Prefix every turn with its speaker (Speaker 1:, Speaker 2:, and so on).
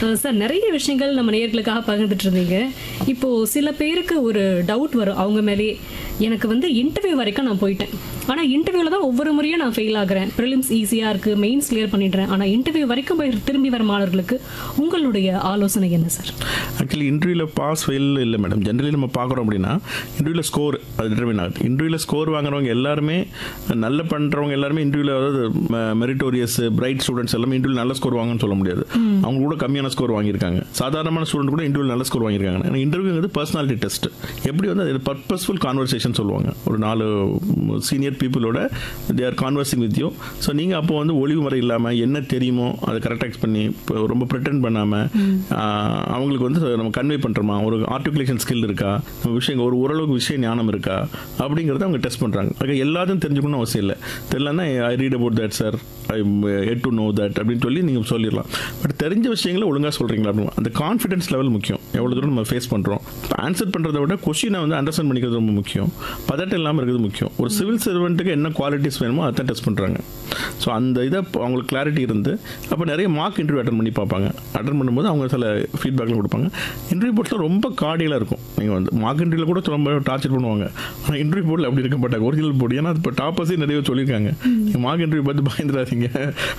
Speaker 1: அஹ் sir நிறைய விஷயங்கள் நம்ம நேயர்களுக்காக பகிர்ந்துட்டு இருந்தீங்க இப்போ சில பேருக்கு ஒரு டவுட் வரும் அவங்க மேலேயே எனக்கு வந்து இன்டர்வியூ வரைக்கும் நான் போயிட்டேன் ஆனால் இன்டர்வியூவில் தான் ஒவ்வொரு முறையும் நான் ஃபெயில் ஆகுறேன் ப்ரிலிம்ஸ் ஈஸியாக இருக்குது மெயின்ஸ் கிளியர் பண்ணிடுறேன் ஆனால் இன்டர்வியூ வரைக்கும் போய் திரும்பி வர மாணவர்களுக்கு உங்களுடைய ஆலோசனை என்ன சார்
Speaker 2: ஆக்சுவலி இன்டர்வியூவில் பாஸ் ஃபெயில் இல்லை மேடம் ஜென்ரலி நம்ம பார்க்குறோம் அப்படின்னா இன்டர்வியூவில் ஸ்கோர் அது டிட்டர்மின் ஆகுது இன்டர்வியூவில் ஸ்கோர் வாங்குறவங்க எல்லாருமே நல்ல பண்ணுறவங்க எல்லாருமே இன்டர்வியூவில் அதாவது மெரிட்டோரியஸ் பிரைட் ஸ்டூடெண்ட்ஸ் எல்லாமே இன்டர்வியூ நல்ல ஸ்கோர் வாங்கன்னு சொல்ல முடியாது அவங்க கூட கம்மியான ஸ்கோர் வாங்கியிருக்காங்க சாதாரணமான ஸ்டூடெண்ட் கூட இன்டர்வியூ நல்ல ஸ்கோர் வாங்கியிருக்காங்க ஏன்னா இன்டர்வியூங்கிறது பர்சனாலிட்டி டெஸ்ட் எப்படி வந்து அது பர்பஸ்ஃபுல் கான்வர்சேஷன் சொல்லுவாங்க ஒரு நாலு சீனியர் பீப்புளோட they are conversing with you so நீங்கள் அப்போ வந்து ஒளிவு முறை இல்லாமல் என்ன தெரியுமோ அதை கரெக்டாக எக்ஸ் பண்ணி இப்போ ரொம்ப ப்ரிட்டன் பண்ணாமல் அவங்களுக்கு வந்து நம்ம கன்வே பண்ணுறோமா ஒரு ஆர்டிகுலேஷன் ஸ்கில் இருக்கா நம்ம விஷயம் ஒரு ஓரளவுக்கு விஷய ஞானம் இருக்கா அப்படிங்கிறத அவங்க டெஸ்ட் பண்ணுறாங்க அது எல்லாத்தையும் தெரிஞ்சுக்கணும்னு அவசியம் இல்லை தெரியலன்னா I read about that sir I had to know that அப்படின்னு சொல்லி நீங்கள் சொல்லிடலாம் பட் தெரிஞ்ச விஷயங்களை ஒழுங்காக சொல்கிறீங்களா அப்படின்னு அந்த கான்ஃபிடன்ஸ் லெவல் முக்கியம் எவ்வளோ தூரம் நம்ம ஃபேஸ் பண்ணுறோம் ஆன்சர் பண்ணுறத விட கொஷினை வந்து அண்டர்ஸ்டாண்ட் பண்ணிக்கிறது ரொம்ப முக்கியம் பதட்டம் இல்லாமல் இருக்கிறது முக்கியம் ஒரு சிவில் சர்வெண்ட்டுக்கு என்ன குவாலிட்டிஸ் வேணுமோ அதை டெஸ்ட் பண்ணுறாங்க ஸோ அந்த இதை அப்ப அவங்களுக்கு கிளாரிட்டி இருந்து அப்போ நிறைய மார்க் இன்டர்வியூ அட்டன் பண்ணி பார்ப்பாங்க அட்டன் பண்ணும்போது அவங்க சில ஃபீட்பேக்லாம் கொடுப்பாங்க இன்டர்வியூ போர்ட்டில் ரொம்ப கார்டியலாக இருக்கும் நீங்கள் வந்து மார்க் இன்டர்வியூவில் கூட ரொம்ப டார்ச்சர் பண்ணுவாங்க ஆனால் இன்டர்வியூ போர்ட்டில் அப்படி இருக்க மாட்டாங்க ஒரிஜினல் போர்டு ஏன்னா இப்போ டாப்பர்ஸே நிறைய சொல்லியிருக்காங்க மார்க் இன்டர்வியூ பார்த்து பயந்துடாதீங்க